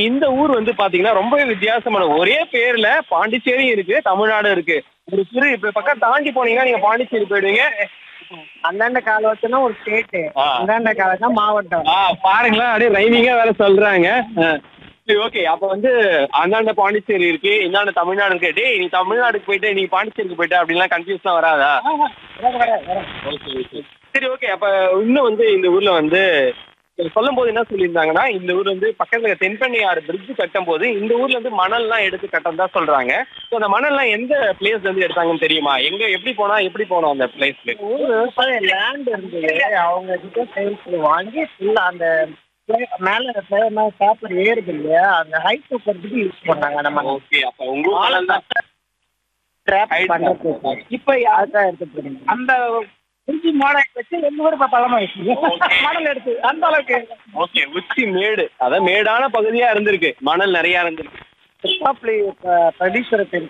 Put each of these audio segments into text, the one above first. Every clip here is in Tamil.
இந்த ஊர் வந்து பாத்தீங்கன்னா ரொம்பவே வித்தியாசமான ஒரே பேர்ல பாண்டிச்சேரியும் இருக்கு தமிழ்நாடும் இருக்கு ஒரு சிறு இப்ப பக்கம் தாண்டி போனீங்கன்னா நீங்க பாண்டிச்சேரி போயிடுவீங்க அந்தாண்ட காலவச்சுன்னா ஒரு ஸ்டேட் ஆ. அந்தாண்ட காலம்னா மாவட்டம் ஆ பாருங்களேன் அப்படியே ரைமிங்கா வேற சொல்றாங்க ஆ. சரி ஓகே அப்ப வந்து அந்தாண்ட பாண்டிச்சேரி இருக்கு இந்தாண்ட தமிழ்நாடு இருக்கு டேய் நீ தமிழ்நாடுக்கு போயிட்டு நீ பாண்டிச்சேரிக்கு போயிட்டு அப்படின்லாம் கன்ஃபியூஸ்லாம் வராதா ஓகே ஓகே சரி ஓகே அப்ப இன்னும் வந்து இந்த ஊர்ல வந்து சொல்லும் போது என்ன சொல்லியிருந்தாங்கன்னா இந்த ஊர் வந்து பக்கத்துல தென்பண்ணை ஆறு பிரிட்ஜ் கட்டும் போது இந்த ஊர்ல இருந்து மணல்லாம் எடுத்து கட்டம் தான் சொல்றாங்க ஸோ அந்த மணல்லாம் எந்த பிளேஸ்ல இருந்து எடுத்தாங்கன்னு தெரியுமா எங்க எப்படி போனா எப்படி போனோம் அந்த பிளேஸ்க்கு ஊரு லேண்ட் இருந்தது அவங்க கிட்ட சேல்ஸ் வாங்கி ஃபுல்லா அந்த pla- மேல பேப்பர் ஏறுது இல்லையா அந்த ஹைட் தூக்கிறதுக்கு யூஸ் பண்ணாங்க நம்ம ஓகே அப்ப உங்க ஊர் மணல் தான் ட்ராப் Height பண்றதுக்கு இப்ப அதான் எடுத்து போறீங்க அந்த குஞ்சு மாடல் வச்சு எங்க ஊர் இப்ப பழமாயிடுச்சு Okay. மாடல் எடுத்து அந்த அளவுக்கு ஓகே உச்சி மேடு அதான் மேடான பகுதியா இருந்திருக்கு மணல் நிறைய இருந்திருக்கு திருப்பாப்புலி பிரதீஸ்வரத்தில்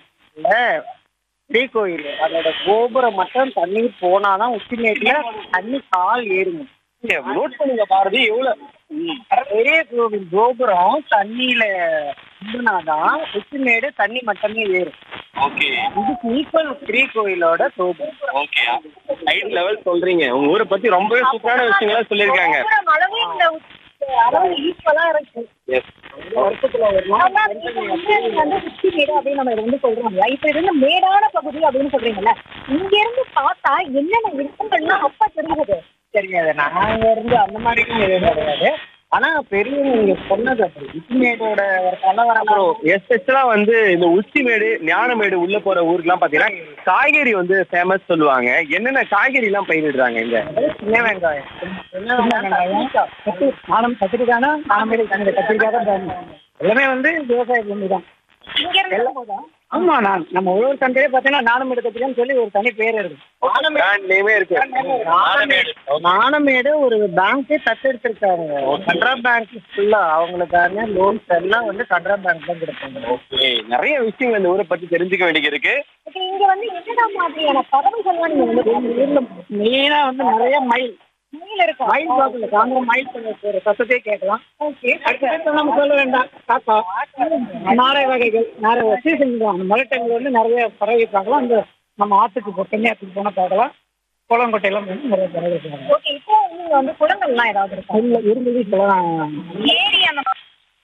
ஸ்ரீகோயில் அதோட கோபுரம் மட்டும் தண்ணீர் போனாதான் உச்சிமேட்டுல தண்ணி கால் ஏறுங்க நோட் பண்ணுங்க பாரதி எவ்வளவு பெரிய கோவில் கோபுரம் தண்ணியில இருந்தனாதான் உச்சிமேடு தண்ணி மட்டுமே ஏறும் ஓகே இதுக்கு ஈக்குவல் ஸ்ரீகோயிலோட கோபுரம் ஓகே ஹைட் லெவல் சொல்றீங்க உங்க ஊரை பத்தி ரொம்பவே சூப்பரான விஷயங்களா சொல்லியிருக்காங்க அளவு இந்த அளவு ஈக்குவலா இருக்கு எஸ் வருஷத்துல ஒரு நாள் ஆனா, இப்ப வந்து வந்து உச்சி மேடு அப்படின்னு நம்ம இதை வந்து சொல்றோம்ல இப்ப இது வந்து மேடான பகுதி அப்படின்னு சொல்றீங்கல்ல இங்க இருந்து பார்த்தா என்னென்ன விருப்பங்கள்லாம் அப்ப தெரியுது தெரியாது நாங்க இருந்து அந்த மாதிரி எதுவும் கிடையாது ஆனா பெரியவங்க இங்க சொன்னது அப்படி உச்சிமேடோட ஒரு கலவரம் அப்புறம் எஸ்பெஷலா வந்து இந்த உச்சிமேடு ஞானமேடு உள்ள போற ஊருக்குலாம் பாத்தீங்கன்னா காய்கறி வந்து ஃபேமஸ் சொல்லுவாங்க என்னென்ன காய்கறி எல்லாம் பயிரிடுறாங்க இங்க சின்ன வெங்காயம் சின்ன வெங்காயம் நானும் கத்திரிக்கானா நானும் கத்திரிக்காய் தான் போடணும். எல்லாமே வந்து விவசாய பூமி தான் இங்க இருந்து போதா ஆமா நான் நம்ம உழவர் சந்தையே பார்த்தீங்கன்னா நானும் எடுத்துக்கன்னு சொல்லி ஒரு தனி பேர் இருக்கு பிராண்ட் நேமே இருக்கு ஞானமேடு நாணமேடு ஒரு பேங்கே தத்தெடுத்திருக்காங்க கனரா பேங்க் ஃபுல்லா அவங்களுக்கான லோன்ஸ் எல்லாம் வந்து கனரா பேங்க் தான் கொடுப்பாங்க ஓகே நிறைய விஷயங்கள் இந்த ஊரை பத்தி தெரிஞ்சுக்க வேண்டியது இருக்கு இப்ப இங்க வந்து என்னென்ன மாதிரியான பறவைகள்லாம் நீங்க வந்து மெயினா வந்து நிறைய மயில் மயில் இருக்கும் மயில் பார்க்கல சாயந்தரம் மயில் கொஞ்சம் ஒரு சத்தத்தையே கேட்கலாம் ஓகே அடுத்த நம்ம சொல்ல வேண்டாம் காக்கா நாரை வகைகள் நாரை சீசன் தான் அந்த மழை டைம்ல வந்து நிறைய பறவை பார்க்கலாம் அந்த நம்ம ஆத்துக்கு போ கன்னியாத்துக்கு போனா பார்க்கலாம் குளங்கொட்டையெல்லாம் வந்து நிறைய பறவை பார்க்கலாம் ஓகே இப்போ நீங்க வந்து குளங்கள்லாம் ஏதாவது இருக்கா இல்ல இருந்தது இப்பெல்லாம் ஏரி அந்த மாதிரி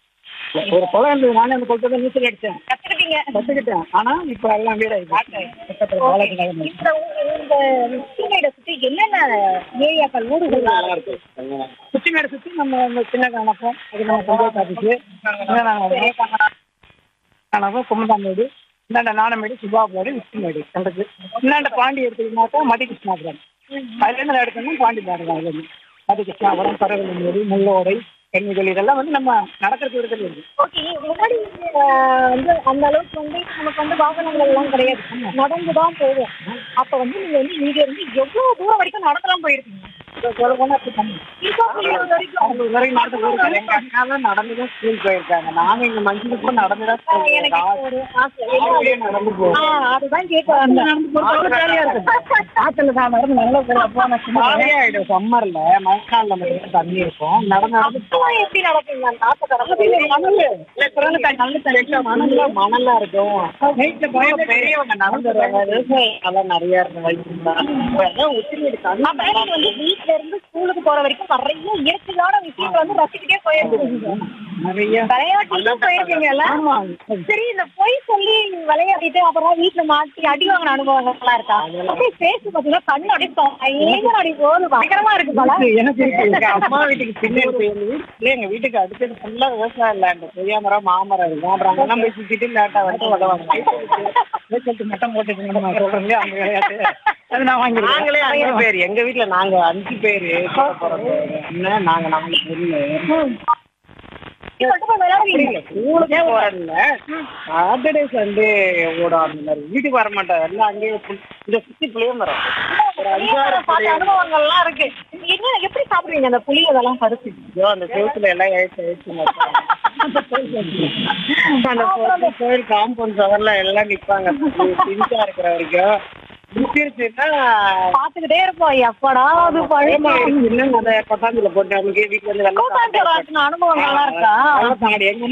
ஒரு குளம் இருந்தது நானே அந்த குளத்தை நீச்சல் அடிச்சேன் கத்துக்கிட்டீங்க கத்துக்கிட்டேன் ஆனா இப்ப எல்லாம் வீடாயிடுச்சு பக்கத்துல பாலத்து நகரம் இந்த ஊ- இந்த உச்சிமேடை சுத்தி என்னென்ன ஏரியாக்கள் ஊர்கள் நல்லா இருக்கு குச்சிமேடை சுத்தி நம்ம இந்த சின்ன கணக்கம் அது நம்ம பஞ்சாயத்து ஆஃபீஸு கணக்கம் கும்மதாமேடு இந்தாண்ட நாணமேடு சுபாபுரம் விஷ்ணுமேடு ரெண்டுக்கு இந்தாண்ட பாண்டி எடுத்தீங்கன்னாக்கா மதி கிருஷ்ணாபுரம் அதுலேருந்து எடுத்தோம்னா பாண்டி பாடுறோம் அதுலேருந்து மதி கிருஷ்ணாபுரம் பரவலமேடு முள்ளோடை கன்னிகள் இதெல்லாம் வந்து நம்ம நடக்கிறது இடத்துல இருக்கு ஓகே முன்னாடி அஹ், வந்து அந்த அளவுக்கு வந்து நமக்கு வந்து வாகனங்கள் எல்லாம் கிடையாது நடந்து தான் போவோம் அப்ப வந்து நீங்க வந்து இங்க இருந்து எவ்வளவு தூரம் வரைக்கும் நடந்துலாம் போயிருக்கீங்க சொல்ல போனா அப்படி பண்ணு. இப்போ புரியுற வரைக்கும் அவங்க வரைக்கும் நடந்து போயிருக்காங்க எங்க அக்காலாம் நடந்து தான் ஸ்கூல் போயிருக்காங்க நாங்க இங்க மஞ்சளுக்கும் நடந்து தான் அஹ், ஸ்கூல் எனக்கு ஒரு ஆசை அப்படியே நடந்து போவோம் ஆஹ் அதுதான் கேட்க வந்தேன் நடந்து போறது ஜாலியா இருக்கு ஆத்துல நான் நடந்து நல்லா போய் போன சும்மா ஜாலியா ஆயிடும் சம்மர்ல மழைக்காலில் மட்டும் தண்ணி இருக்கும் நடந்து நடந்து அப்பெல்லாம் எப்படி நடப்பீங்க அந்த ஆத்த கடற்கரை மணல்ல மணலா இருக்கும் இப்ப பெரியவங்க நடந்து வருவாங்க விவசாயம் நல்லா நிறைய இருக்கும் வயசுல உச்சிமீடு தண்ணி அப்ப நீங்க வந்து வீட்ல இருந்து ஸ்கூலுக்கு போற வரைக்கும் நிறைய இயற்கையான விஷயங்கள் வந்து ரசிக்கிட்டே போயிருக்கீங்க நிறைய விளையாட்டுக்கும் போயிருக்கீங்கல்ல சரி இந்த பொய் சொல்லி விளையாடிட்டு அப்புறம் வீட்டுல மாட்டி அடி வாங்கின அனுபவங்கள்லாம் இருக்கா அப்படியே பேசி பாத்தீங்கன்னா கண்ணு அப்படியே ஏங்க அப்படி போகுது பயங்கரமா இருக்கு போல எனக்கு எங்க அம்மா வீட்டுக்கு பின்னாடி போய் எங்க வீட்டுல எங்க வீட்டுக்கு அடுத்தது ஃபுல்லா விவசாயம் லேண்ட் கொய்யா மரம் மாமரம் இருக்கும் அப்புறம் அங்கெல்லாம் போய் சுத்திட்டு லேட்டா வந்து உதவாங்க சொல்லிட்டு மட்டம் போட்டுட்டு நம்ம சொல்றோம் இல்லையா அந்த விளையாட்டு அது நான் வாங்கிருக்கேன் நாங்களே அஞ்சு பேர் எங்க வீட்டுல நாங்க அஞ்சு பேரு கூட பிறந்தவங்க. அண்ணன் நாங்க நாலு பேரு சொல்லிட்டு போய் விளையாடுவீங்க ஸ்கூலுக்கே போறேன்ல சாட்டர்டே சண்டே ஓடும் அந்த மாதிரி வீட்டுக்கு வர மாட்டேன் எல்லாம் அங்கேயே full- இந்த சுத்தி புளிய மரம் ஒரு அஞ்சாறு பார்த்த புளிய அனுபவங்கள்லாம் இருக்கு என்ன எப்படி சாப்பிடுவீங்க அந்த புளி அதெல்லாம் பறிச்சு ஐயோ அந்த செவத்துல எல்லாம் எழுத்து எழுத்து அந்த கோயில் கோயில் காம்பவுண்ட் சவர்ல எல்லாம் நிப்பாங்க பிஞ்சா இருக்கிற வரைக்கும் முடிச்சிருச்சுன்னா பாத்துக்கிட்டே இருப்போம் எப்படா அது பழைய இன்னும் அந்த கொட்டாந்தில போட்டு நமக்கு வீட்டுல இருந்து வெள்ளம் கூட்டாஞ்சோறு ஆட்டின அனுபவங்கள்லாம் இருக்கா எங்க